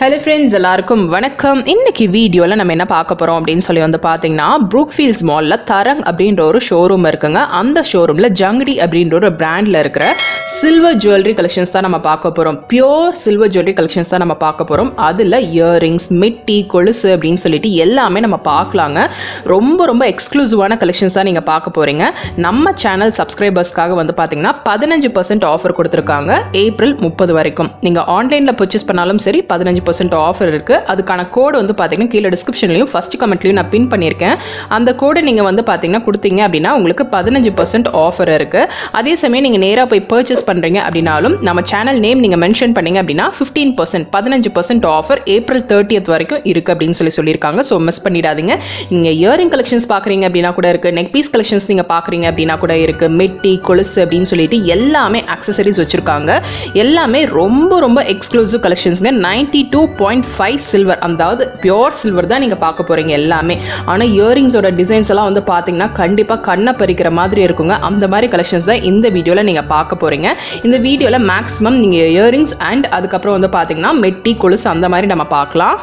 hello friends எல்லாருக்கும் வணக்கம் இன்னைக்கு வீடியோவில் நம்ம என்ன பார்க்க போகிறோம் அப்படின்னு சொல்லி வந்து பார்த்தீங்கன்னா ப்ரூக்ஃபீல்ட்ஸ் மாலில் தரங் அப்படின்ற ஒரு ஷோரூம் இருக்குங்க அந்த ஷோரூமில் ஜங்கடி அப்படின்ற ஒரு பிராண்டில் இருக்கிற சில்வர் ஜுவல்லரி கலெக்ஷன்ஸ் தான் நம்ம பார்க்க போகிறோம் பியோர் சில்வர் ஜுவல்லரி கலெக்ஷன்ஸ் தான் நம்ம பார்க்க போகிறோம் அதில் இயரிங்ஸ் மிட்டி கொலுசு அப்படின்னு சொல்லிட்டு எல்லாமே நம்ம பார்க்கலாங்க ரொம்ப ரொம்ப எக்ஸ்க்ளூசிவான கலெக்ஷன்ஸ் தான் நீங்கள் பார்க்க போகிறீங்க நம்ம சேனல் சப்ஸ்கிரைபர்ஸ்க்காக வந்து பார்த்தீங்கன்னா பதினஞ்சு பர்சன்ட் ஆஃபர் கொடுத்துருக்காங்க ஏப்ரல் முப்பது வரைக்கும் நீங்கள் ஆன்லைனில் பர்ச்சேஸ் பண்ணாலும் சரி பதினஞ்சு பர்சன்ட் ஆஃபர் இருக்குது அதுக்கான கோடு வந்து பார்த்தீங்கன்னா கீழே டிஸ்கிரிப்ஷன்லையும் ஃபஸ்ட் கமெண்ட்லையும் நான் பின் பண்ணியிருக்கேன் அந்த கோடை நீங்கள் வந்து பார்த்தீங்கன்னா கொடுத்தீங்க அப்படின்னா உங்களுக்கு பதினஞ்சு பர்சன்ட் ஆஃபர் இருக்குது அதே சமயம் நீங்கள் நேராக போய் பர்ச்சேஸ் பண்ணுறீங்க அப்படின்னாலும் நம்ம சேனல் நேம் நீங்கள் மென்ஷன் பண்ணீங்க அப்படின்னா ஃபிஃப்டீன் பர்சன்ட் பதினஞ்சு பர்சன்ட் ஆஃபர் ஏப்ரல் தேர்ட்டியத் வரைக்கும் இருக்குது அப்படின்னு சொல்லி சொல்லியிருக்காங்க ஸோ மிஸ் பண்ணிடாதீங்க நீங்கள் இயரிங் கலெக்ஷன்ஸ் பார்க்குறீங்க அப்படின்னா கூட இருக்குது நெக் பீஸ் கலெக்ஷன்ஸ் நீங்கள் பார்க்குறீங்க அப்படின்னா கூட இருக்குது மெட்டி கொலுசு அப்படின்னு சொல்லிட்டு எல்லாமே அக்சசரிஸ் வச்சுருக்காங்க எல்லாமே ரொம்ப ரொம்ப எக்ஸ்க்ளூசிவ் கலெக்ஷன்ஸ்ங்க ninety two point five silver அதாவது பியோர் சில்வர் தான் நீங்கள் பார்க்க போகிறீங்க எல்லாமே ஆனால் இயரிங்ஸோட டிசைன்ஸ் எல்லாம் வந்து பார்த்தீங்கன்னா கண்டிப்பாக கண்ணை பறிக்கிற மாதிரி இருக்குங்க அந்த மாதிரி கலெக்ஷன்ஸ் தான் இந்த வீடியோவில் நீங்கள் பார்க்க போகிறீங்க இந்த வீடியோவில் மேக்ஸிமம் நீங்கள் இயரிங்ஸ் அண்ட் அதுக்கப்புறம் வந்து பார்த்தீங்கன்னா மெட்டி கொலுசு அந்த மாதிரி நம்ம பார்க்கலாம்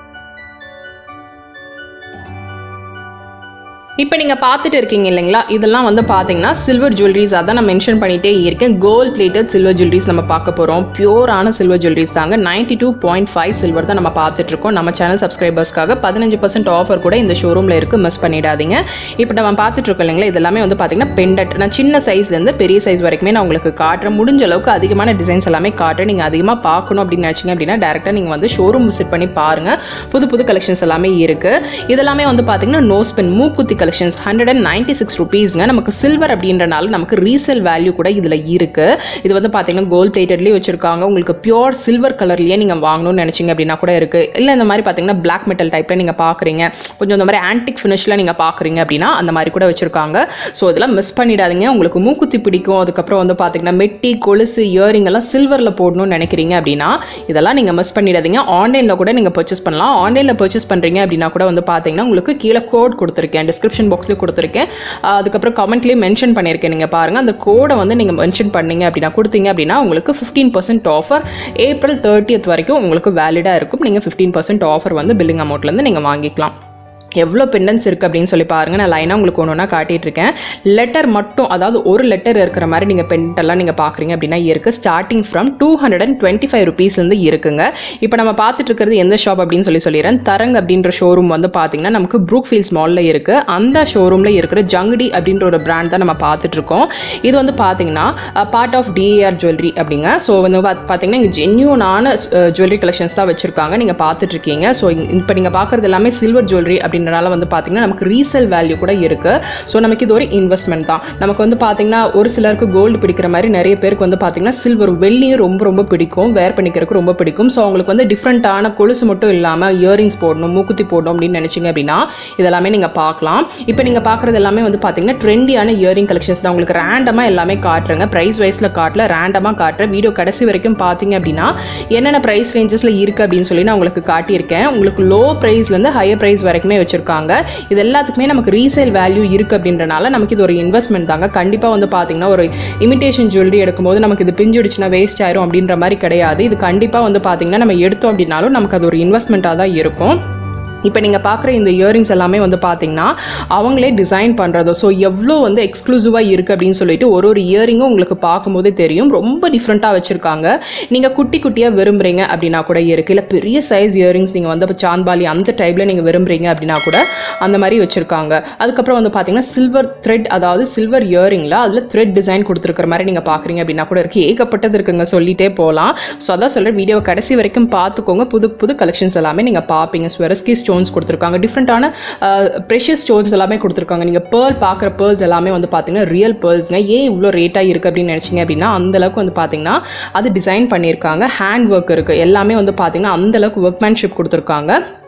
இப்போ நீங்கள் பார்த்துட்டு இருக்கீங்க இல்லைங்களா இதெல்லாம் வந்து பார்த்தீங்கன்னா சில்வர் ஜுவல்லரிஸ் அதான் நான் மென்ஷன் பண்ணிகிட்டே இருக்கேன் கோல்ட் பிளேட்டட் சில்வர் ஜுவல்லரிஸ் நம்ம பார்க்க போகிறோம் பியூரான சில்வர் ஜுவல்லரிஸ் தாங்க ninety two point five silver தான் நம்ம பார்த்துட்டு இருக்கோம் நம்ம சேனல் சப்ஸ்கிரைபர்ஸ்க்காக பதினஞ்சு பர்சன்ட் ஆஃபர் கூட இந்த ஷோரூமில் இருக்குது மிஸ் பண்ணிடாதீங்க இப்போ நம்ம பார்த்துட்டு இருக்கோம் இல்லைங்களா இதெல்லாமே வந்து பார்த்தீங்கன்னா பெண்டட் நான் சின்ன சைஸ்லேருந்து பெரிய சைஸ் வரைக்குமே நான் உங்களுக்கு காட்டுறேன் முடிஞ்ச அளவுக்கு அதிகமான டிசைன்ஸ் எல்லாமே காட்டுறேன் நீங்கள் அதிகமாக பார்க்கணும் அப்படின்னு நினச்சிங்க அப்படின்னா டேரெக்டாக நீங்கள் வந்து ஷோரூம் விசிட் பண்ணி பாருங்கள் புது புது கலெக்ஷன்ஸ் எல்லாமே இருக்குது இதெல்லாமே வந்து பார்த்தீங்கன்னா நோஸ்பென் மூக்குத்தி collections hundred and ninety six ருபீஸ்ங்க நமக்கு சில்வர் அப்படின்றனால நமக்கு ரீசேல் வேல்யூ கூட இதில் இருக்குது இது வந்து பார்த்தீங்கன்னா கோல்ட் பிளேட்டட்லேயே வச்சிருக்காங்க உங்களுக்கு பியோர் சில்வர் கலர்லேயே நீங்கள் வாங்கணும்னு நினச்சிங்க அப்படின்னா கூட இருக்குது இல்லை இந்த மாதிரி பார்த்தீங்கன்னா பிளாக் மெட்டல் டைப்பில் நீங்கள் பார்க்குறீங்க கொஞ்சம் இந்த மாதிரி ஆன்டிக் ஃபினிஷில் நீங்கள் பார்க்குறீங்க அப்படின்னா அந்த மாதிரி கூட வச்சிருக்காங்க ஸோ இதெல்லாம் மிஸ் பண்ணிடாதீங்க உங்களுக்கு மூக்குத்தி பிடிக்கும் அதுக்கப்புறம் வந்து பார்த்தீங்கன்னா மெட்டி கொலுசு இயரிங் எல்லாம் சில்வரில் போடணும்னு நினைக்கிறீங்க அப்படின்னா இதெல்லாம் நீங்கள் மிஸ் பண்ணிடாதீங்க ஆன்லைனில் கூட நீங்கள் பர்ச்சேஸ் பண்ணலாம் ஆன்லைனில் பர்ச்சேஸ் பண்ணுறீங்க அப்படின்னா கூட வந்து பார்த்தீங்கன்னா உங்களுக்கு கீழே கோட் கொடுத்துருக்கேன் டிஸ்கிரிப்ஷன் பாக்ஸ்லேயும் கொடுத்துருக்கேன் ஆஹ் அதுக்கப்புறம் கமெண்ட்லேயும் மென்ஷன் பண்ணியிருக்கேன் நீங்கள் பாருங்கள் அந்த கோடை வந்து நீங்கள் மென்ஷன் பண்ணீங்க அப்படின்னா கொடுத்தீங்க அப்படின்னா உங்களுக்கு fifteen percent offer April thirtieth வரைக்கும் உங்களுக்கு வேலிடாக இருக்கும் நீங்கள் ஃபிஃப்டீன் பர்சன்ட் ஆஃபர் வந்து பில்லிங் அமௌண்ட்லேருந்து நீங்கள் வாங்கிக்கலாம் எவ்வளோ பெண்டன்ஸ் இருக்குது அப்படின்னு சொல்லி பாருங்கள் நான் லைனாக உங்களுக்கு ஒன்று ஒன்றா காட்டிகிட்டு இருக்கேன் லெட்டர் மட்டும் அதாவது ஒரு லெட்டர் இருக்கிற மாதிரி நீங்கள் பெண்டெல்லாம் நீங்கள் பார்க்குறீங்க அப்படின்னா இருக்குது starting from two hundred and twenty five rupees வந்து இருக்குங்க இப்போ நம்ம பார்த்துட்டு இருக்கிறது எந்த ஷாப் அப்படின்னு சொல்லி சொல்லிடுறேன் தரங் அப்படின்ற ஷோரூம் வந்து பார்த்தீங்கன்னா நமக்கு ப்ரூக் ஃபீல்ஸ் மாலில் இருக்குது அந்த ஷோரூமில் இருக்கிற ஜங்கடி அப்படின்ற ஒரு பிராண்ட் தான் நம்ம பார்த்துட்ருக்கோம் இது வந்து பார்த்தீங்கன்னா பார்ட் ஆஃப் டிஏஆர் ஜுவல்லரி அப்படிங்க ஸோ வந்து பாத்- பார்த்தீங்கன்னா இங்கே ஜென்யூனான ஜுவல்லரி கலெக்ஷன்ஸ் தான் வச்சுருக்காங்க நீங்கள் பார்த்துட்ருக்கீங்க ஸோ இப்போ நீங்கள் பார்க்குறது எல்லாமே சில்வர் ஜுவல்லரி அப்படின்றனால வந்து பார்த்தீங்கன்னா நமக்கு ரீசேல் வேல்யூ கூட இருக்குது ஸோ நமக்கு இது ஒரு இன்வெஸ்ட்மெண்ட் தான் நமக்கு வந்து பார்த்தீங்கன்னா ஒரு சிலருக்கு கோல்டு பிடிக்கிற மாதிரி நிறைய பேருக்கு வந்து பார்த்தீங்கன்னா சில்வர் வெள்ளியும் ரொம்ப ரொம்ப பிடிக்கும் வேர் பண்ணிக்கிறதுக்கு ரொம்ப பிடிக்கும் ஸோ அவங்களுக்கு வந்து டிஃப்ரெண்ட்டான கொலுசு மட்டும் இல்லாமல் இயரிங்ஸ் போடணும் மூக்குத்தி போடணும் அப்படின்னு நினச்சிங்க அப்படின்னா இதெல்லாமே நீங்கள் பார்க்கலாம் இப்போ நீங்கள் பார்க்குறது எல்லாமே வந்து பார்த்தீங்கன்னா ட்ரெண்டியான இயரிங் கலெக்ஷன்ஸ் தான் உங்களுக்கு ரேண்டமாக எல்லாமே காட்டுறேங்க ப்ரைஸ் வைஸில் காட்டல ரேண்டமாக காட்டுறேன் வீடியோ கடைசி வரைக்கும் பார்த்தீங்க அப்படின்னா என்னென்ன ப்ரைஸ் ரேஞ்சஸில் இருக்குது அப்படின்னு சொல்லி நான் உங்களுக்கு காட்டியிருக்கேன் உங்களுக்கு லோ ப்ரைஸ்லேருந்து ஹையர் ப்ரைஸ் வரைக்குமே வச்சுருக்காங்க இது எல்லாத்துக்குமே நமக்கு ரீசேல் வேல்யூ இருக்குது அப்படின்றனால நமக்கு இது ஒரு இன்வெஸ்ட்மெண்ட் தாங்க கண்டிப்பாக வந்து பார்த்தீங்கன்னா ஒரு இமிடேஷன் ஜுவல்லரி எடுக்கும்போது நமக்கு இது பிஞ்சிடுச்சுன்னா வேஸ்ட் ஆயிரும் அப்படின்ற மாதிரி கிடையாது இது கண்டிப்பாக வந்து பார்த்தீங்கன்னா நம்ம எடுத்தோம் அப்படின்னாலும் நமக்கு அது ஒரு இன்வெஸ்ட்மெண்ட்டாக தான் இருக்கும் இப்போ நீங்கள் பார்க்குற இந்த இயரிங்ஸ் எல்லாமே வந்து பார்த்தீங்கன்னா அவங்களே டிசைன் பண்ணுறது ஸோ எவ்வளோ வந்து எக்ஸ்க்ளூசிவாக இருக்குது அப்படின்னு சொல்லிட்டு ஒரு ஒரு இயரிங்கும் உங்களுக்கு பார்க்கும்போதே தெரியும் ரொம்ப டிஃப்ரெண்ட்டாக வச்சுருக்காங்க நீங்கள் குட்டி குட்டியாக விரும்புகிறீங்க அப்படின்னா கூட இருக்குது இல்லை பெரிய சைஸ் இயரிங்ஸ் நீங்கள் வந்து இப்போ சாந்த்பாலி அந்த டைப்பில் நீங்கள் விரும்புகிறீங்க அப்படின்னா கூட அந்த மாதிரி வச்சுருக்காங்க அதுக்கப்புறம் வந்து பார்த்தீங்கன்னா சில்வர் த்ரெட் அதாவது சில்வர் இயரிங்கில் அதில் த்ரெட் டிசைன் கொடுத்துருக்கிற மாதிரி நீங்கள் பார்க்குறீங்க அப்படின்னா கூட இருக்குது ஏகப்பட்டது இருக்குங்க சொல்லிட்டே போகலாம் ஸோ அதான் சொல்கிறேன் வீடியோவை கடைசி வரைக்கும் பார்த்துக்கோங்க புது புது கலெக்ஷன்ஸ் எல்லாமே நீங்கள் பார்ப்பீங்க ஸ்வெரஸ்கி ஸ்டோன்ஸ் கொடுத்துருக்காங்க டிஃப்ரெண்ட்டான ப்ரெஷியஸ் ஸ்டோன்ஸ் எல்லாமே கொடுத்துருக்காங்க நீங்கள் பேர்ல் பார்க்குற பேர்ல்ஸ் எல்லாமே வந்து பார்த்தீங்கன்னா ரியல் பேர்ல்ஸ்ங்க ஏன் இவ்வளோ ரேட்டாக இருக்குது அப்படின்னு நினச்சிங்க அப்படின்னா அந்த அளவுக்கு வந்து பார்த்தீங்கன்னா அது டிசைன் பண்ணியிருக்காங்க ஹேண்ட் ஒர்க் இருக்குது எல்லாமே வந்து பார்த்தீங்கன்னா அந்த அளவுக்கு ஒர்க்மேன்ஷிப் கொடுத்துருக்காங்க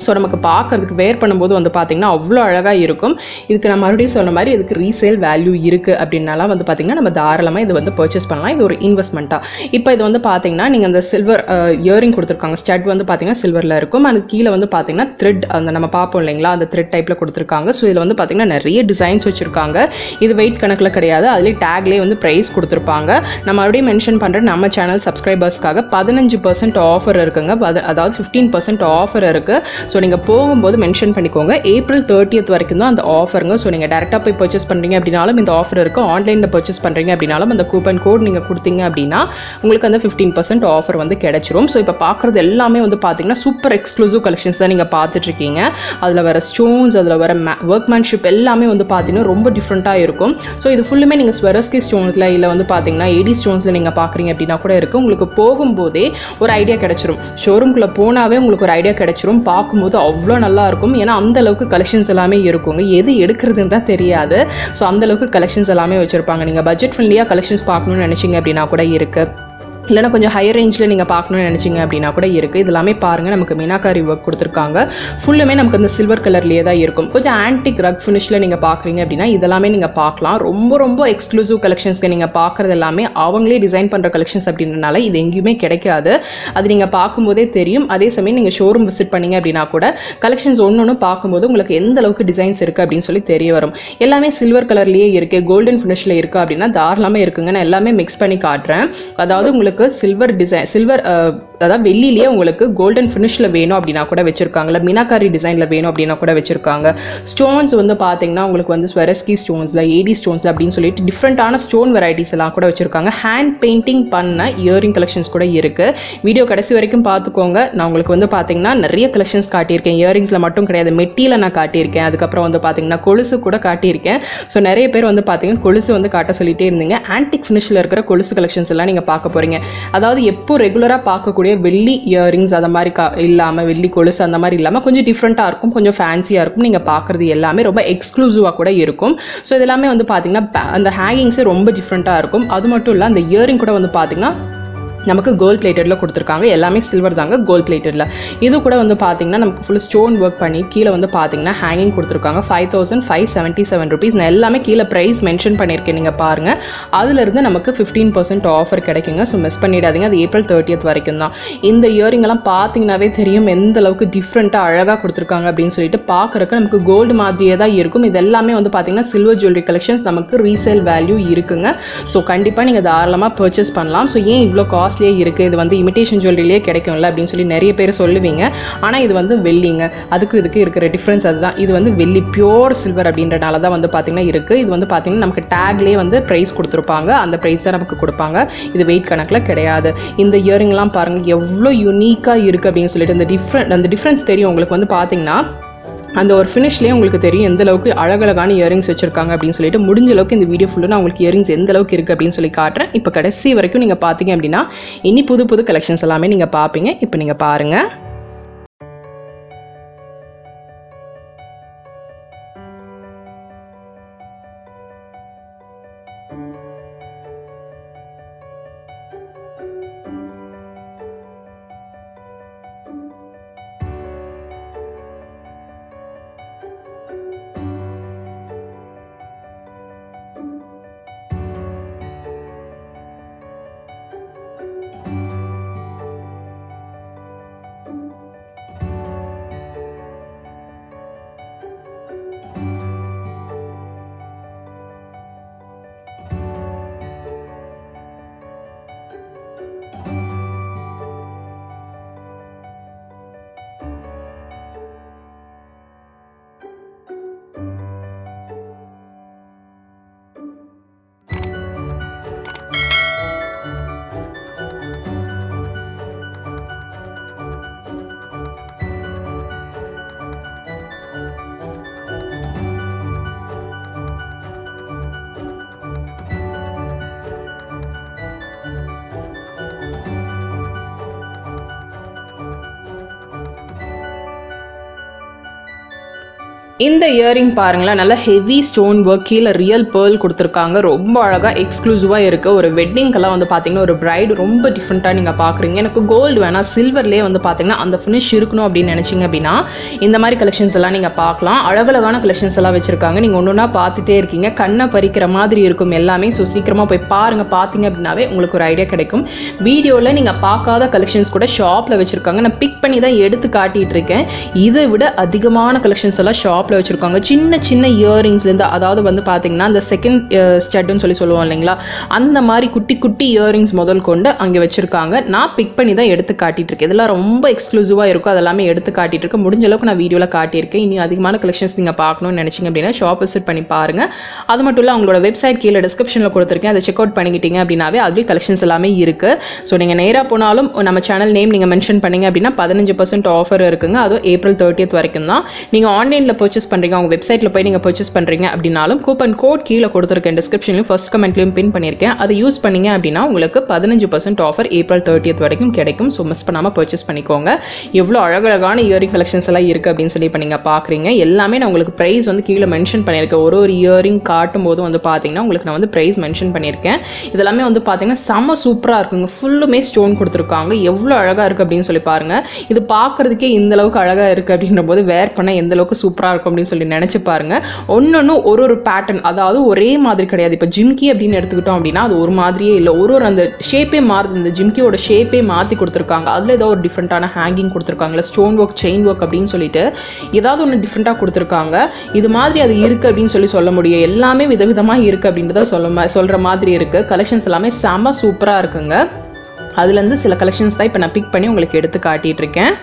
ஸோ நமக்கு பார்க்கறதுக்கு வேர் பண்ணும்போது வந்து பார்த்திங்கன்னா அவ்வளோ அழகாக இருக்கும் இதுக்கு நான் மறுபடியும் சொன்ன மாதிரி இதுக்கு ரீசேல் வேல்யூ இருக்குது அப்படின்னாலாம் வந்து பார்த்திங்கன்னா நம்ம தாராளமாக இது வந்து பர்ச்சேஸ் பண்ணலாம் இது ஒரு இன்வெஸ்ட்மெண்ட்டாக இப்போ இது வந்து பார்த்திங்கன்னா நீங்கள் அந்த சில்வர் இயரிங் கொடுத்துருக்காங்க ஸ்டட் வந்து பார்த்திங்கன்னா சில்வரில் இருக்கும் அது கீழே வந்து பார்த்திங்கன்னா த்ரெட் அந்த நம்ம பார்ப்போம் இல்லைங்களா அந்த த்ரெட் டைப்பில் கொடுத்துருக்காங்க ஸோ இதில் வந்து பார்த்திங்கன்னா நிறைய டிசைன்ஸ் வச்சுருக்காங்க இது வெயிட் கணக்கில் கிடையாது அதுலேயே டேக்லேயே வந்து ப்ரைஸ் கொடுத்துருப்பாங்க நம்ம மறுபடியும் மென்ஷன் பண்ணுற நம்ம சேனல் சப்ஸ்கிரைபர்ஸ்க்காக பதினஞ்சு பர்சன்ட் ஆஃபர் இருக்குங்க அது- அதாவது ஃபிஃப்டீன் பர்சன்ட் ஆஃபர் இருக்குது ஸோ நீங்கள் போகும்போது மென்ஷன் பண்ணிக்கோங்க ஏப்ரல் தேர்ட்டியத் வரைக்கும் தான் அந்த ஆஃபருங்க ஸோ நீங்கள் டேரெக்டாக போய் பர்ச்சேஸ் பண்ணுறீங்க அப்படின்னாலும் இந்த ஆஃபர் இருக்குது ஆன்லைனில் பர்ச்சேஸ் பண்ணுறீங்க அப்படின்னாலும் அந்த கூப்பன் கோட் நீங்கள் கொடுத்தீங்க அப்படின்னா உங்களுக்கு அந்த ஃபிஃப்டீன் பர்சன்ட் ஆஃபர் வந்து கிடைச்சிரும் ஸோ இப்போ பார்க்குறது எல்லாமே வந்து பார்த்தீங்கன்னா சூப்பர் எக்ஸ்க்ளூசிவ் கலெக்ஷன்ஸ் தான் நீங்கள் பார்த்துட்ருக்கீங்க அதில் வர ஸ்டோன்ஸ் அதில் வர ஒர்க்மேன்ஷிப் எல்லாமே வந்து பார்த்தீங்கன்னா ரொம்ப டிஃப்ரெண்ட்டாக இருக்கும் ஸோ இது ஃபுல்லுமே நீங்கள் ஸ்வெரஸ்கி ஸ்டோன்ஸில் இல்லை வந்து பார்த்தீங்கன்னா ஏடி ஸ்டோன்ஸில் நீங்கள் பார்க்குறீங்க அப்படின்னா கூட இருக்குது உங்களுக்கு போகும்போதே ஒரு ஐடியா கிடைச்சிரும் ஷோரூம்குள்ளே போனாவே உங்களுக்கு ஒரு ஐடியா கிடைச்சிரும் பார்க்கும்போது அவ்வளோ நல்லா இருக்கும் ஏன்னா அந்த அளவுக்கு கலெக்ஷன்ஸ் எல்லாமே இருக்குங்க எது எடுக்கிறதுன்னு தான் தெரியாது ஸோ அந்த அளவுக்கு கலெக்ஷன்ஸ் எல்லாமே வச்சுருப்பாங்க நீங்கள் பட்ஜெட் ஃப்ரெண்ட்லியாக கலெக்ஷன்ஸ் பார்க்கணும்னு நினச்சிங்க அப்படின்னா கூட இருக்குது இல்லைனா கொஞ்சம் ஹையர் ரேஞ்சில் நீங்கள் பார்க்கணும்னு நினச்சிங்க அப்படின்னா கூட இருக்குது இது எல்லாமே பாருங்கள் நமக்கு மீனாக்காரி ஒர்க் கொடுத்துருக்காங்க ஃபுல்லுமே நமக்கு அந்த சில்வர் கலர்லேயே தான் இருக்கும் கொஞ்சம் ஆன்டிக் ரக் ஃபினிஷில் நீங்கள் பார்க்குறீங்க அப்படின்னா இதெல்லாமே நீங்கள் பார்க்கலாம் ரொம்ப ரொம்ப எக்ஸ்க்ளூசிவ் கலெக்ஷன்ஸ்க்கு நீங்கள் பார்க்குறது எல்லாமே அவங்களே டிசைன் பண்ணுற கலெக்ஷன்ஸ் அப்படின்றனால இது எங்கேயுமே கிடைக்காது அது நீங்கள் பார்க்கும்போதே தெரியும் அதே சமயம் நீங்கள் ஷோரூம் விசிட் பண்ணீங்க அப்படின்னா கூட கலெக்ஷன்ஸ் ஒன்று ஒன்று பார்க்கும்போது உங்களுக்கு எந்த அளவுக்கு டிசைன்ஸ் இருக்குது அப்படின்னு சொல்லி தெரிய வரும் எல்லாமே சில்வர் கலர்லேயே இருக்குது கோல்டன் ஃபினிஷில் இருக்குது அப்படின்னா தாராளமாக இருக்குங்க நான் எல்லாமே மிக்ஸ் பண்ணி காட்டுறேன் அதாவது உங்களுக்கு சில்வர் டிசைன் சில்வர் அதாவது வெள்ளிலேயே உங்களுக்கு கோல்டன் ஃபினிஷில் வேணும் அப்படின்னா கூட வச்சுருக்காங்கல்ல மீனாக்காரி டிசைனில் வேணும் அப்படின்னா கூட வச்சுருக்காங்க ஸ்டோன்ஸ் வந்து பார்த்தீங்கன்னா உங்களுக்கு வந்து ஸ்வெரஸ்கி ஸ்டோன்ஸில் ஏடி ஸ்டோன்ஸில் அப்படின்னு சொல்லிட்டு டிஃப்ரெண்ட்டான ஸ்டோன் வெரைட்டிஸ் எல்லாம் கூட வச்சுருக்காங்க ஹேண்ட் பெயிண்டிங் பண்ண இயரிங் கலெக்ஷன்ஸ் கூட இருக்குது வீடியோ கடைசி வரைக்கும் பார்த்துக்கோங்க நான் உங்களுக்கு வந்து பார்த்தீங்கன்னா நிறைய கலெக்ஷன்ஸ் காட்டியிருக்கேன் இயரிங்ஸில் மட்டும் கிடையாது மெட்டியில் நான் காட்டியிருக்கேன் அதுக்கப்புறம் வந்து பார்த்தீங்கன்னா கொலுசு கூட காட்டியிருக்கேன் ஸோ நிறைய பேர் வந்து பார்த்தீங்கன்னா கொலுசு வந்து காட்ட சொல்லிட்டே இருந்தீங்க ஆன்டிக் ஃபினிஷில் இருக்கிற கொலுசு கலெக்ஷன்ஸ் எல்லாம் நீங்கள் பார்க்க போகிறீங்க அதாவது எப்போ ரெகுலராக பார்க்கக்கூடிய வெள்ளி இயரிங்ஸ் அந்த மாதிரி கா இல்லாமல் வெள்ளி கொலுசு அந்த மாதிரி இல்லாமல் கொஞ்சம் டிஃப்ரெண்ட்டாக இருக்கும் கொஞ்சம் ஃபேன்சியாக இருக்கும் நீங்கள் பார்க்குறது எல்லாமே ரொம்ப எக்ஸ்க்ளூசிவாக கூட இருக்கும் ஸோ இது எல்லாமே வந்து பார்த்தீங்கன்னா ப- அந்த ஹேங்கிங்ஸே ரொம்ப டிஃப்ரெண்ட்டாக இருக்கும் அது மட்டும் இல்லை அந்த இயரிங் கூட வந்து பார்த்தீங்கன்னா நமக்கு கோல்ட் பிளேட்டடில் கொடுத்துருக்காங்க எல்லாமே சில்வர் தாங்க கோல்ட் பிளேட்டடில் இது கூட வந்து பார்த்தீங்கன்னா நமக்கு ஃபுல் ஸ்டோன் ஒர்க் பண்ணி கீழே வந்து பார்த்தீங்கன்னா ஹேங்கிங் கொடுத்துருக்காங்க five thousand five seventy seven rupees நான் எல்லாமே கீழே ப்ரைஸ் மென்ஷன் பண்ணியிருக்கேன் நீங்கள் பாருங்கள் அதுலேருந்து நமக்கு ஃபிஃப்டீன் பர்சன்ட் ஆஃபர் கிடைக்குங்க ஸோ மிஸ் பண்ணிடாதீங்க அது ஏப்ரல் தேர்ட்டியத் வரைக்கும் தான் இந்த இயரிங் எல்லாம் பார்த்தீங்கன்னாவே தெரியும் எந்த அளவுக்கு டிஃப்ரெண்ட்டாக அழகாக கொடுத்துருக்காங்க அப்படின்னு சொல்லிட்டு பார்க்குறக்கு நமக்கு கோல்டு மாதிரியே தான் இருக்கும் இது எல்லாமே வந்து பார்த்தீங்கன்னா சில்வர் ஜுவல்லரி கலெக்ஷன்ஸ் நமக்கு ரீசேல் வேல்யூ இருக்குங்க ஸோ கண்டிப்பாக நீங்கள் தாராளமாக பர்ச்சேஸ் பண்ணலாம் ஸோ ஏன் இவ்வளோ காஸ்ட்லியே இருக்குது இது வந்து இமிடேஷன் ஜுவல்லரிலேயே கிடைக்கும்ல அப்படின்னு சொல்லி நிறைய பேர் சொல்லுவீங்க ஆனால் இது வந்து வெள்ளிங்க அதுக்கு இதுக்கு இருக்கிற டிஃப்ரென்ஸ் அதுதான் இது வந்து வெள்ளி பியோர் சில்வர் அப்படின்றனால தான் வந்து பார்த்தீங்கன்னா இருக்குது இது வந்து பார்த்தீங்கன்னா நமக்கு டேக்லேயே வந்து ப்ரைஸ் கொடுத்துருப்பாங்க அந்த ப்ரைஸ் தான் நமக்கு கொடுப்பாங்க இது வெயிட் கணக்கில் கிடையாது இந்த இயரிங்லாம் பாருங்கள் எவ்வளோ யூனிக்காக இருக்குது அப்படின்னு சொல்லிட்டு இந்த டிஃப்ரெண்ட் அந்த டிஃப்ரென்ஸ் தெரியும் உங்களுக்கு வந்து பார்த்தீங்கன்னா அந்த ஒரு ஃபினிஷ்லேயே உங்களுக்கு தெரியும் எந்த அளவுக்கு அழகழகான இயரிங்ஸ் வச்சிருக்காங்க அப்படின்னு சொல்லிட்டு முடிஞ்ச அளவுக்கு இந்த வீடியோ ஃபுல்லாக நான் உங்களுக்கு இயரிங்ஸ் எந்த அளவுக்கு இருக்குது அப்படின்னு சொல்லி காட்டுறேன் இப்போ கடைசி வரைக்கும் நீங்கள் பார்த்தீங்க அப்படின்னா இனி புது புது கலெக்ஷன்ஸ் எல்லாமே நீங்கள் பார்ப்பீங்க இப்போ நீங்கள் பாருங்கள் இந்த இயரிங் பாருங்களேன் நல்லா ஹெவி ஸ்டோன் ஒர்க் கீழே ரியல் பேர்ல் கொடுத்துருக்காங்க ரொம்ப அழகாக எக்ஸ்க்ளூசிவாக இருக்குது ஒரு வெட்டிங்கெல்லாம் வந்து பார்த்தீங்கன்னா ஒரு பிரைடு ரொம்ப டிஃப்ரெண்ட்டாக நீங்கள் பார்க்குறீங்க எனக்கு கோல்டு வேணால் சில்வர்லேயே வந்து பார்த்தீங்கன்னா அந்த ஃபினிஷ் இருக்கணும் அப்படின்னு நினச்சிங்க அப்படின்னா இந்த மாதிரி கலெக்ஷன்ஸ் எல்லாம் நீங்கள் பார்க்கலாம் அழகழகான கலெக்ஷன்ஸ் எல்லாம் வச்சுருக்காங்க நீங்கள் ஒன்று ஒன்றா பார்த்துட்டே இருக்கீங்க கண்ணை பறிக்கிற மாதிரி இருக்கும் எல்லாமே ஸோ சீக்கிரமாக போய் பாருங்கள் பார்த்தீங்க அப்படின்னாவே உங்களுக்கு ஒரு ஐடியா கிடைக்கும் வீடியோவில் நீங்கள் பார்க்காத கலெக்ஷன்ஸ் கூட ஷாப்பில் வச்சுருக்காங்க நான் பிக் பண்ணி தான் எடுத்து காட்டிகிட்டு இருக்கேன் இதை விட அதிகமான கலெக்ஷன்ஸ் எல்லாம் ஷாப்பில் வச்சுருக்காங்க சின்ன சின்ன இயரிங்ஸ்லேருந்து அதாவது வந்து பார்த்தீங்கன்னா அந்த செகண்ட் ஸ்டட்டுன்னு சொல்லி சொல்லுவோம் இல்லைங்களா அந்த மாதிரி குட்டி குட்டி இயரிங்ஸ் முதல் கொண்டு அங்கே வச்சுருக்காங்க நான் பிக் பண்ணி தான் எடுத்து காட்டிட்டு இருக்கேன் இதெல்லாம் ரொம்ப எக்ஸ்க்ளூசிவாக இருக்கும் அதெல்லாமே எடுத்து காட்டிட்டு இருக்கேன் முடிஞ்ச அளவுக்கு நான் வீடியோவில் காட்டியிருக்கேன் இனி அதிகமான கலெக்ஷன்ஸ் நீங்கள் பார்க்கணும்னு நினச்சிங்க அப்படின்னா ஷாப் விசிட் பண்ணி பாருங்கள் அது மட்டும் இல்லை அவங்களோட வெப்சைட் கீழே டிஸ்கிரிப்ஷனில் கொடுத்துருக்கேன் அதை செக் அவுட் பண்ணிக்கிட்டீங்க அப்படின்னாவே அதுலேயும் கலெக்ஷன்ஸ் எல்லாமே இருக்குது ஸோ நீங்கள் நேராக போனாலும் நம்ம சேனல் நேம் நீங்கள் மென்ஷன் பண்ணீங்க அப்படின்னா பதினஞ்சு பர்சன்ட் ஆஃபர் இருக்குங்க அதுவும் ஏப்ரல் தேர்ட்டியத் வரைக்கும் தான் நீங்கள் ஆன்லைனில் பர்ச்சேஸ் பண்ணுறீங்க அவங்க வெப்சைட்டில் போய் நீங்கள் பர்ச்சேஸ் பண்ணுறீங்க அப்படின்னாலும் கூப்பன் கோட் கீழே கொடுத்துருக்கேன் டிஸ்கிரிப்ஷன்லையும் ஃபர்ஸ்ட் கமெண்ட்லையும் பின் பண்ணியிருக்கேன் அதை யூஸ் பண்ணீங்க அப்படின்னா உங்களுக்கு பதினஞ்சு பர்சன்ட் ஆஃபர் ஏப்ரல் தேர்ட்டியத் வரைக்கும் கிடைக்கும் ஸோ மிஸ் பண்ணாமல் பர்ச்சேஸ் பண்ணிக்கோங்க எவ்வளோ அழகழகான இயரிங் கலெக்ஷன்ஸ் எல்லாம் இருக்குது அப்படின்னு சொல்லி இப்போ நீங்கள் பார்க்குறீங்க எல்லாமே நான் உங்களுக்கு ப்ரைஸ் வந்து கீழே மென்ஷன் பண்ணியிருக்கேன் ஒரு ஒரு இயரிங் காட்டும் போது வந்து பார்த்தீங்கன்னா உங்களுக்கு நான் வந்து ப்ரைஸ் மென்ஷன் பண்ணியிருக்கேன் இதெல்லாமே வந்து பார்த்தீங்கன்னா செம்ம சூப்பராக இருக்குங்க ஃபுல்லுமே ஸ்டோன் கொடுத்துருக்காங்க எவ்வளோ அழகாக இருக்குது அப்படின்னு சொல்லி பாருங்கள் இது பார்க்குறதுக்கே இந்த அளவுக்கு அழகாக இருக்குது அப்படின்ற போது வேர் பண்ண எந்த அளவுக்கு சூப்பராக இருக்கும் அப்படின்னு சொல்லி நினச்சி பாருங்க ஒன்னொன்று ஒரு ஒரு பேட்டர்ன் அதாவது ஒரே மாதிரி கிடையாது இப்போ ஜிம்கி அப்படின்னு எடுத்துக்கிட்டோம் அப்படின்னா அது ஒரு மாதிரியே இல்லை ஒரு ஒரு அந்த ஷேப்பே மாறுது இந்த ஜிம்கியோட ஷேப்பே மாற்றி கொடுத்துருக்காங்க அதில் ஏதோ ஒரு டிஃப்ரெண்ட்டான ஹேங்கிங் கொடுத்துருக்காங்க ஸ்டோன் ஒர்க் செயின் ஒர்க் அப்படின்னு சொல்லிட்டு ஏதாவது ஒன்று டிஃப்ரெண்ட்டாக கொடுத்துருக்காங்க இது மாதிரி அது இருக்குது அப்படின்னு சொல்லி சொல்ல முடியும் எல்லாமே விதவிதமாக இருக்குது அப்படின்றத சொல்ல சொல்கிற மாதிரி இருக்குது கலெக்ஷன்ஸ் எல்லாமே செம்ம சூப்பராக இருக்குங்க அதுலேருந்து சில கலெக்ஷன்ஸ் தான் இப்போ நான் பிக் பண்ணி உங்களுக்கு எடுத்து காட்டிகிட்டு இருக்கேன்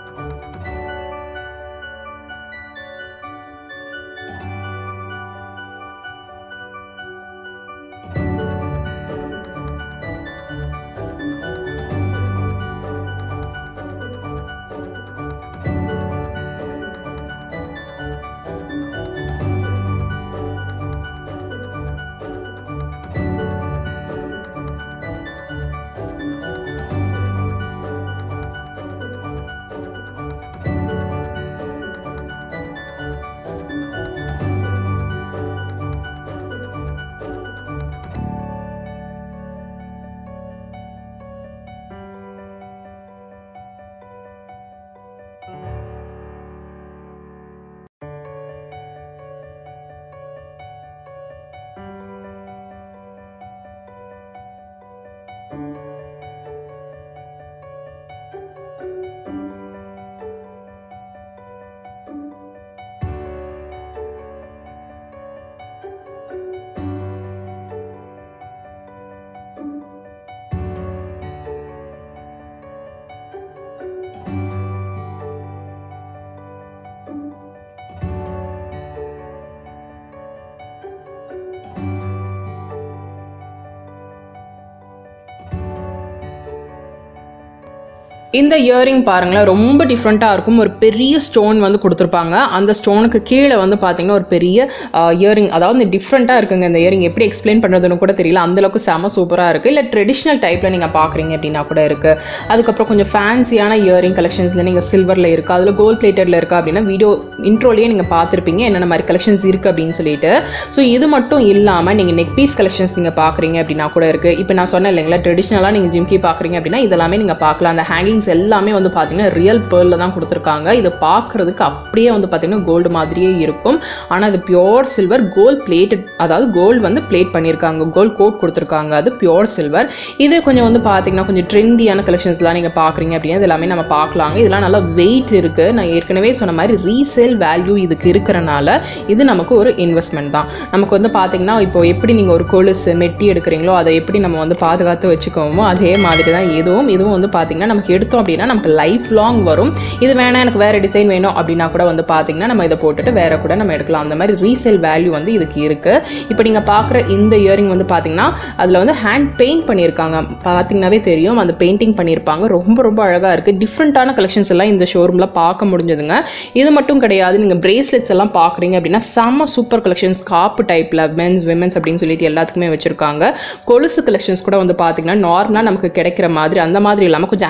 இந்த இயரிங் பாருங்களேன் ரொம்ப டிஃப்ரெண்ட்டாக இருக்கும் ஒரு பெரிய ஸ்டோன் வந்து கொடுத்துருப்பாங்க அந்த ஸ்டோனுக்கு கீழே வந்து பார்த்தீங்கன்னா ஒரு பெரிய இயரிங் அதாவது டிஃப்ரெண்ட்டாக இருக்குங்க இந்த இயரிங் எப்படி எக்ஸ்பிளைன் பண்ணுறதுன்னு கூட தெரியல அந்தளவுக்கு செம சூப்பராக இருக்குது இல்லை ட்ரெடிஷ்னல் டைப்பில் நீங்கள் பார்க்குறீங்க அப்படின்னா கூட இருக்குது அதுக்கப்புறம் கொஞ்சம் ஃபேன்சியான இயரிங் கலெக்ஷன்ஸில் நீங்கள் சில்வரில் இருக்குது அதில் கோல்ட் பிளேட்டடில் இருக்குது அப்படின்னா வீடியோ இன்ட்ரோலேயே நீங்கள் பார்த்துருப்பீங்க என்னென்ன மாதிரி கலெக்ஷன்ஸ் இருக்குது அப்படின்னு சொல்லிட்டு ஸோ இது மட்டும் இல்லாமல் நீங்கள் நெக் பீஸ் கலெக்ஷன்ஸ் நீங்கள் பார்க்குறீங்க அப்படின்னா கூட இருக்குது இப்போ நான் சொன்னேன் இல்லைங்களா ட்ரெடிஷ்னலாக நீங்கள் ஜிம்கி பார்க்குறீங்க அப்படின்னா இதெல்லாமே நீங்கள் பார்க்கலாம் அந்த ஹேங்கிங்ஸ் எல்லாமே வந்து பார்த்தீங்கன்னா ரியல் பேர்லில் தான் கொடுத்துருக்காங்க இது பார்க்குறதுக்கு அப்படியே வந்து பார்த்தீங்கன்னா கோல்டு மாதிரியே இருக்கும் ஆனால் அது பியோர் சில்வர் கோல்ட் பிளேட்டட் அதாவது கோல்டு வந்து பிளேட் பண்ணியிருக்காங்க கோல்ட் கோட் கொடுத்துருக்காங்க அது பியோர் சில்வர் இது கொஞ்சம் வந்து பார்த்தீங்கன்னா கொஞ்சம் ட்ரெண்டியான கலெக்ஷன்ஸ்லாம் நீங்கள் பார்க்குறீங்க அப்படின்னா இது எல்லாமே நம்ம பார்க்கலாங்க இதெல்லாம் நல்லா வெயிட் இருக்குது நான் ஏற்கனவே சொன்ன மாதிரி ரீசேல் வேல்யூ இதுக்கு இருக்கிறனால இது நமக்கு ஒரு இன்வெஸ்ட்மெண்ட் தான் நமக்கு வந்து பார்த்தீங்கன்னா இப்போ எப்படி நீங்கள் ஒரு கொலுசு மெட்டி எடுக்கிறீங்களோ அதை எப்படி நம்ம வந்து பாதுகாத்து வச்சுக்கோமோ அதே மாதிரி தான் இதுவும் இதுவும் வந்து பார்த்தீங்கன்னா நமக்கு எடுத்தோம் அப்படின்னா நமக்கு லைஃப் லாங் வரும் இது வேணாம் எனக்கு வேறு டிசைன் வேணும் அப்படின்னா கூட வந்து பார்த்தீங்கன்னா நம்ம இதை போட்டுட்டு வேற கூட நம்ம எடுக்கலாம் அந்த மாதிரி ரீசேல் வேல்யூ வந்து இதுக்கு இருக்குது இப்போ நீங்கள் பார்க்குற இந்த இயரிங் வந்து பார்த்தீங்கன்னா அதில் வந்து ஹேண்ட் பெயிண்ட் பண்ணியிருக்காங்க பார்த்தீங்கன்னாவே தெரியும் அந்த பெயிண்டிங் பண்ணியிருப்பாங்க ரொம்ப ரொம்ப அழகாக இருக்குது டிஃப்ரெண்ட்டான கலெக்ஷன்ஸ் எல்லாம் இந்த ஷோரூமில் பார்க்க முடிஞ்சதுங்க இது மட்டும் கிடையாது நீங்கள் பிரேஸ்லெட்ஸ் எல்லாம் பார்க்குறீங்க அப்படின்னா செம்ம சூப்பர் கலெக்ஷன்ஸ் காப்பு டைப்பில் மென்ஸ் விமென்ஸ் அப்படின்னு சொல்லிட்டு எல்லாத்துக்குமே வச்சுருக்காங்க கொலுசு கலெக்ஷன்ஸ் கூட வந்து பார்த்தீங்கன்னா நார்மலாக நமக்கு கிடைக்கிற மாதிரி அந்த மாதிரி இல்லாமல் கொஞ்சம் ஆன்டிக்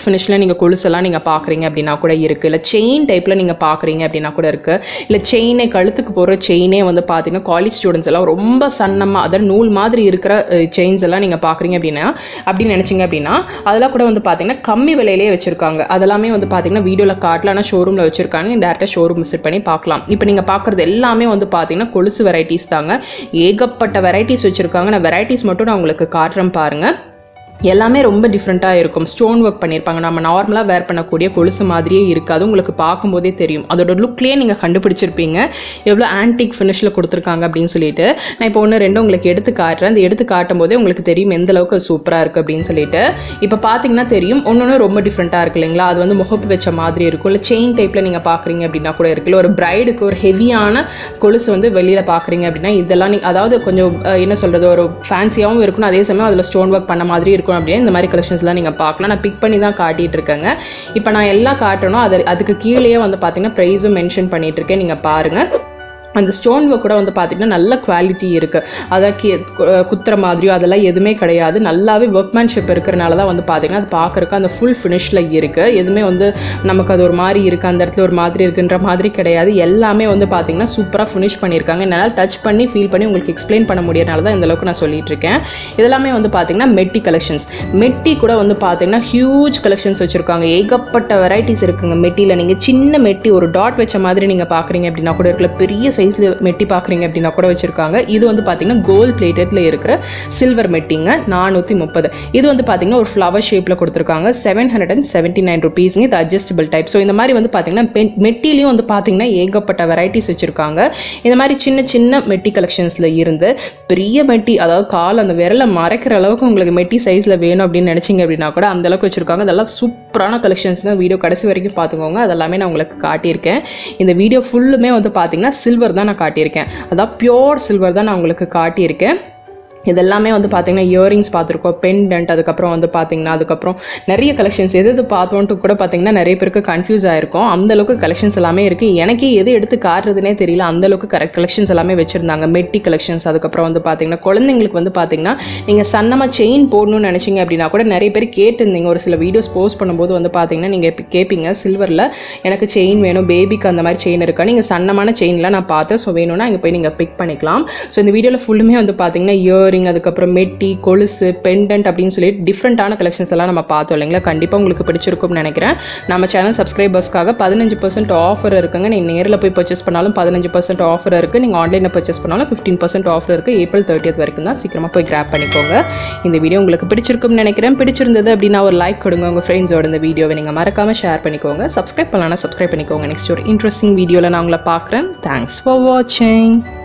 ஃபினிஷில் நீங்கள் கொலுசெல்லாம் நீங்கள் பார்க்குறீங்க அப்படின்னா கூட இருக்குது இல்லை செயின் டைப்பில் நீங்கள் பார்க்குறீங்க அப்படின்னா கூட இருக்குது இல்லை செயினே கழுத்துக்கு போகிற செயினே வந்து பார்த்தீங்கன்னா காலேஜ் ஸ்டூடெண்ட்ஸ் எல்லாம் ரொம்ப சன்னமாக அதாவது நூல் மாதிரி இருக்கிற செயின்ஸ் எல்லாம் நீங்கள் பார்க்குறீங்க அப்படின்னா அப்படின்னு நினச்சிங்க அப்படின்னா அதெல்லாம் கூட வந்து பார்த்தீங்கன்னா கம்மி விலையிலேயே வச்சுருக்காங்க அதெல்லாமே வந்து பார்த்தீங்கன்னா வீடியோவில் காட்டல ஆனால் ஷோரூமில் வச்சுருக்காங்க டேரெக்டாக ஷோரூம் விசிட் பண்ணி பார்க்கலாம் இப்போ நீங்கள் பார்க்குறது எல்லாமே வந்து பார்த்தீங்கன்னா கொலுசு வெரைட்டிஸ் தாங்க ஏகப்பட்ட வெரைட்டிஸ் வச்சுருக்காங்க நான் வெரைட்டிஸ் மட்டும் நான் உங்களுக்கு காட்டுறேன் பாருங்கள் எல்லாமே ரொம்ப டிஃப்ரெண்ட்டாக இருக்கும் ஸ்டோன் ஒர்க் பண்ணியிருப்பாங்க நம்ம நார்மலாக வேர் பண்ணக்கூடிய கொலுசு மாதிரியே இருக்காது உங்களுக்கு பார்க்கும்போதே தெரியும் அதோட லுக்லேயே நீங்கள் கண்டுபிடிச்சிருப்பீங்க எவ்வளோ ஆன்டிக் ஃபினிஷில் கொடுத்துருக்காங்க அப்படின்னு சொல்லிட்டு நான் இப்போ ஒன்று ரெண்டு உங்களுக்கு எடுத்து காட்டுறேன் அந்த எடுத்து காட்டும் போதே உங்களுக்கு தெரியும் எந்த அளவுக்கு சூப்பராக இருக்குது அப்படின்னு சொல்லிட்டு இப்போ பார்த்தீங்கன்னா தெரியும் ஒன்று ஒன்று ரொம்ப டிஃப்ரெண்ட்டாக இருக்கு இல்லைங்களா அது வந்து முகப்பு வச்ச மாதிரி இருக்கும் இல்லை செயின் டைப்பில் நீங்கள் பார்க்குறீங்க அப்படின்னா கூட இருக்குல்ல ஒரு பிரைடுக்கு ஒரு ஹெவியான கொலுசு வந்து வெளியில் பார்க்குறீங்க அப்படின்னா இதெல்லாம் நீ அதாவது கொஞ்சம் அஹ், என்ன சொல்கிறது ஒரு ஃபேன்சியாகவும் இருக்கணும் அதே சமயம் அதில் ஸ்டோன் ஒர்க் பண்ண மாதிரி இருக்கும் அப்படின்னா இந்த மாதிரி கலெக்ஷன்ஸ்லாம் நீங்கள் பார்க்கலாம் நான் பிக் பண்ணி தான் காட்டிட்டு இருக்கேங்க இப்போ நான் எல்லாம் காட்டணும் அது அதுக்கு கீழேயே வந்து பார்த்தீங்கன்னா ப்ரைஸும் மென்ஷன் பண்ணிட்டு இருக்கேன் நீங்கள் பாருங்கள் அந்த ஸ்டோன் ஒர்க் கூட வந்து பார்த்திங்கன்னா நல்ல குவாலிட்டி இருக்குது அதை கி கு- குத்துற மாதிரியோ அதெல்லாம் எதுவுமே கிடையாது நல்லாவே ஒர்க்மேன்ஷிப் இருக்கிறனால தான் வந்து பார்த்திங்கன்னா அது பார்க்குறக்கு அந்த ஃபுல் ஃபினிஷில் இருக்குது எதுவுமே வந்து நமக்கு அது ஒரு மாதிரி இருக்குது அந்த இடத்துல ஒரு மாதிரி இருக்குன்ற மாதிரி கிடையாது எல்லாமே வந்து பார்த்திங்கன்னா சூப்பராக ஃபினிஷ் பண்ணியிருக்காங்க என்னால் டச் பண்ணி ஃபீல் பண்ணி உங்களுக்கு எக்ஸ்பிளைன் பண்ண முடியறனால தான் இந்த அளவுக்கு நான் சொல்லிட்டு இருக்கேன் இதெல்லாமே வந்து பார்த்திங்கன்னா மெட்டி கலெக்ஷன்ஸ் மெட்டி கூட வந்து பார்த்திங்கன்னா ஹியூஜ் கலெக்ஷன்ஸ் வச்சுருக்காங்க ஏகப்பட்ட வெரைட்டிஸ் இருக்குங்க மெட்டியில் நீங்கள் சின்ன மெட்டி ஒரு டாட் வச்ச மாதிரி நீங்கள் பார்க்குறீங்க அப்படின்னா கூட இருக்கல பெரிய சைஸில் மெட்டி பார்க்குறீங்க அப்படின்னா கூட வச்சுருக்காங்க இது வந்து பார்த்தீங்கன்னா கோல்ட் பிளேட்டடில் இருக்கிற சில்வர் மெட்டிங்க நானூற்றி முப்பது இது வந்து பார்த்தீங்கன்னா ஒரு ஃப்ளவர் ஷேப்பில் கொடுத்துருக்காங்க seven hundred and seventy nine ருபீஸ்ங்க இது அட்ஜஸ்டபிள் டைப் ஸோ இந்த மாதிரி வந்து பார்த்தீங்கன்னா பென் மெட்டிலையும் வந்து பார்த்தீங்கன்னா ஏகப்பட்ட வெரைட்டிஸ் வச்சுருக்காங்க இந்த மாதிரி சின்ன சின்ன மெட்டி கலெக்ஷன்ஸில் இருந்து பெரிய மெட்டி அதாவது கால் அந்த விரலை மறைக்கிற அளவுக்கு உங்களுக்கு மெட்டி சைஸில் வேணும் அப்படின்னு நினச்சிங்க அப்படின்னா கூட அந்த அளவுக்கு வச்சுருக்காங்க அதெல்லாம் சூப்பரான கலெக்ஷன்ஸ் தான் வீடியோ கடைசி வரைக்கும் பார்த்துக்கோங்க அதெல்லாமே நான் உங்களுக்கு காட்டியிருக்கேன் இந்த வீடியோ ஃபுல்லுமே வந்து பார்த்தீங்கன்னா சில்வர் தான் நான் காட்டியிருக்கேன் அதான் பியோர் சில்வர் தான் நான் உங்களுக்கு காட்டியிருக்கேன் இதெல்லாமே வந்து பார்த்தீங்கன்னா இயரிங்ஸ் பார்த்துருக்கோம் பெண்டன்ட் அதுக்கப்புறம் வந்து பார்த்தீங்கன்னா அதுக்கப்புறம் நிறைய கலெக்ஷன்ஸ் எது எது பார்த்தோன்ட்டு கூட பார்த்தீங்கன்னா நிறைய பேருக்கு கன்ஃபியூஸ் ஆயிருக்கும் அந்த அளவுக்கு கலெக்ஷன்ஸ் எல்லாமே இருக்குது எனக்கே எது எடுத்து காட்டுறதுனே தெரியல அந்த அளவுக்கு கரெக்ட் கலெக்ஷன்ஸ் எல்லாமே வச்சுருந்தாங்க மெட்டி கலெக்ஷன்ஸ் அதுக்கப்புறம் வந்து பார்த்தீங்கன்னா குழந்தைங்களுக்கு வந்து பார்த்தீங்கன்னா நீங்கள் சன்னமாக செயின் போடணும்னு நினச்சிங்க அப்படின்னா கூட நிறைய பேர் கேட்டிருந்தீங்க ஒரு சில வீடியோஸ் போஸ்ட் பண்ணும்போது வந்து பார்த்தீங்கன்னா நீங்கள் கேட்பீங்க சில்வரில் எனக்கு செயின் வேணும் பேபிக்கு அந்த மாதிரி செயின் இருக்கா நீங்கள் சன்னமான செயின்லாம் நான் பார்த்தேன் ஸோ வேணும்னா இங்கே போய் நீங்கள் பிக் பண்ணிக்கலாம் ஸோ இந்த வீடியோவில் ஃபுல்லுமே வந்து பார்த்தீங்கன்னா இயரிங் அதுக்கப்புறம் மெட்டி கொலுசு பெண்டன்ட் அப்படின்னு சொல்லிட்டு டிஃப்ரெண்ட்டான கலெக்ஷன்ஸ் எல்லாம் நம்ம பார்த்தோம் இல்லைங்களா கண்டிப்பாக உங்களுக்கு பிடிச்சிருக்கும்னு நினைக்கிறேன் நம்ம சேனல் சப்ஸ்கிரைபர்ஸ்க்காக பதினஞ்சு பர்சன்ட் ஆஃபர் இருக்குங்க நீங்கள் நேரில் போய் பர்ச்சேஸ் பண்ணாலும் பதினஞ்சு பர்சன்ட் ஆஃபர் இருக்குது நீங்கள் ஆன்லைனில் பர்ச்சேஸ் பண்ணாலும் ஃபிஃப்டீன் பர்சன்ட் ஆஃபர் இருக்குது ஏப்ரல் தேர்ட்டியத் வரைக்கும் தான் சீக்கிரமாக போய் கிராப் பண்ணிக்கோங்க இந்த வீடியோ உங்களுக்கு பிடிச்சிருக்கும்னு நினைக்கிறேன் பிடிச்சிருந்தது அப்படின்னா ஒரு லைக் கொடுங்க உங்கள் ஃப்ரெண்ட்ஸோட இந்த வீடியோவை நீங்கள் மறக்காமல் ஷேர் பண்ணிக்கோங்க சப்ஸ்கிரைப் பண்ணலாம் சப்ஸ்கிரைப் பண்ணிக்கோங்க நெக்ஸ்ட் ஒரு இன்ட்ரெஸ்டிங் வீடியோவில் நான் உங்களை பார்க்குறேன் தேங்க்ஸ் ஃபார் வாட்சிங்